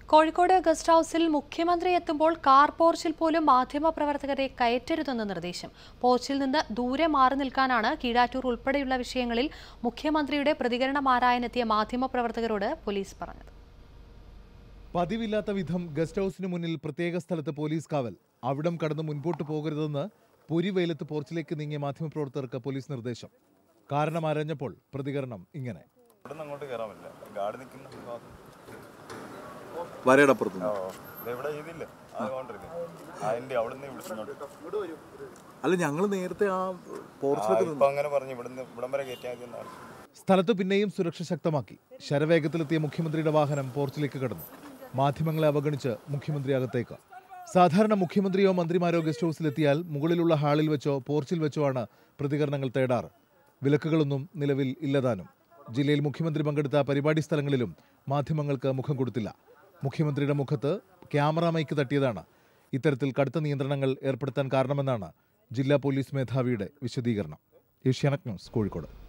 Kozhikode guest ഹൌസിൽ മുഖ്യമന്ത്രി എത്തുമ്പോൾ കാർ പോർച്ചിൽ പോലും മാധ്യമപ്രവർത്തകരെ കയറ്റരുതെന്ന് നിർദ്ദേശം പോർച്ചിൽ നിന്ന് ദൂരെ മാറി നിൽക്കാനാണ് കീഴാറ്റൂർ ഉൾപ്പെടെയുള്ള വിഷയങ്ങളിൽ മുഖ്യമന്ത്രിയുടെ പ്രതികരണം ആരായനെത്തിയ മാധ്യമപ്രവർത്തകരോട് പോലീസ് പറഞ്ഞത് പതിവില്ലാത്ത വിധം ഗസ്റ്റ് ഹൌസിന് മുന്നിൽ പ്രത്യേക സ്ഥലത്ത് പോലീസ് കാവൽ അവിടം കടന്ന് മുൻപോട്ട് പോകരുതെന്ന് പൊരിവെയിലത്ത് പോർച്ചിലേക്ക് നീങ്ങിയ മാധ്യമപ്രവർത്തകർക്ക് പോലീസ് നിർദ്ദേശം കാരണം ആരഞ്ഞപ്പോൾ പ്രതികരണം ഇങ്ങനെ ഇവിടുന്ന് അങ്ങോട്ട് കയറാൻ പറ്റില്ല ഗാർഡ് നിൽക്കുന്ന ഭാഗത്ത് വരയുടെ അപ്പുറത്ത് ഓ ഇതെവിടെ ഇതില്ല ആ കൗണ്ടറില്ല അതിന്റെ അവിടുന്ന് ഇവിടുന്ന് അല്ല ഞങ്ങൾ നേരത്തെ ആ ഇപ്പൊ അങ്ങനെ പറഞ്ഞു ഇവിടുന്ന് ഇവിടം വരെ കയറ്റിയാൽ മതി എന്നാണ് സ്ഥലത്ത് പിന്നെയും സുരക്ഷ ശക്തമാക്കി ശരവേഗത്തിലെത്തിയ മുഖ്യമന്ത്രിയുടെ വാഹനം പോർച്ചിലേക്ക് കടന്നു മാധ്യമങ്ങളെ അവഗണിച്ച് മുഖ്യമന്ത്രി അകത്തേക്ക് സാധാരണ മുഖ്യമന്ത്രിയോ മന്ത്രിമാരോ ഗസ്റ്റ് ഹൌസിലെത്തിയാൽ മുകളിലുള്ള ഹാളിൽ വെച്ചോ പോർച്ചിൽ വെച്ചോ ആണ് പ്രതികരണങ്ങൾ തേടാറ് വിലക്കുകളൊന്നും നിലവിൽ ഇല്ലതാനും ജില്ലയിൽ മുഖ്യമന്ത്രി പങ്കെടുത്ത പരിപാടി സ്ഥലങ്ങളിലും മാധ്യമങ്ങൾക്ക് മുഖം കൊടുത്തില്ല മുഖ്യമന്ത്രിയുടെ മുഖത്ത് ക്യാമറ മൈക്ക് തട്ടിയതാണ് ഇത്തരത്തിൽ കടുത്ത നിയന്ത്രണങ്ങൾ ഏർപ്പെടുത്താൻ കാരണമെന്നാണ് ജില്ലാ പോലീസ് മേധാവിയുടെ വിശദീകരണം ഏഷ്യാനെറ്റ് ന്യൂസ് കോഴിക്കോട്